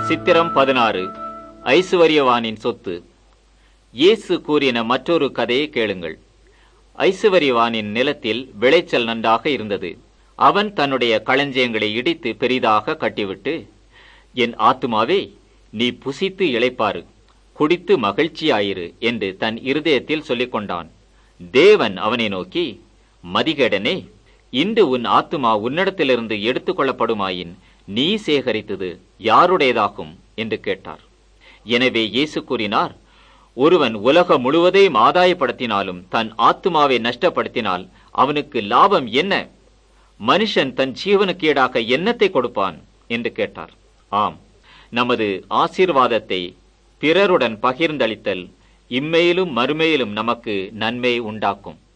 சித்திரம் பதினாறு ஐசுவரியவானின் சொத்து இயேசு கூறின மற்றொரு கதையை கேளுங்கள் ஐசுவரியவானின் நிலத்தில் விளைச்சல் நன்றாக இருந்தது அவன் தன்னுடைய களஞ்சியங்களை இடித்து பெரிதாக கட்டிவிட்டு என் ஆத்துமாவே நீ புசித்து இளைப்பாரு குடித்து மகிழ்ச்சியாயிரு என்று தன் இருதயத்தில் சொல்லிக் கொண்டான் தேவன் அவனை நோக்கி மதிகேடனே இன்று உன் ஆத்துமா உன்னிடத்திலிருந்து எடுத்துக் கொள்ளப்படுமாயின் நீ சேகரித்தது யாருடையதாகும் என்று கேட்டார் எனவே இயேசு கூறினார் ஒருவன் உலகம் முழுவதையும் ஆதாயப்படுத்தினாலும் தன் ஆத்துமாவை நஷ்டப்படுத்தினால் அவனுக்கு லாபம் என்ன மனுஷன் தன் ஜீவனுக்கு ஈடாக என்னத்தை கொடுப்பான் என்று கேட்டார் ஆம் நமது ஆசீர்வாதத்தை பிறருடன் பகிர்ந்தளித்தல் இம்மையிலும் மறுமையிலும் நமக்கு நன்மை உண்டாக்கும்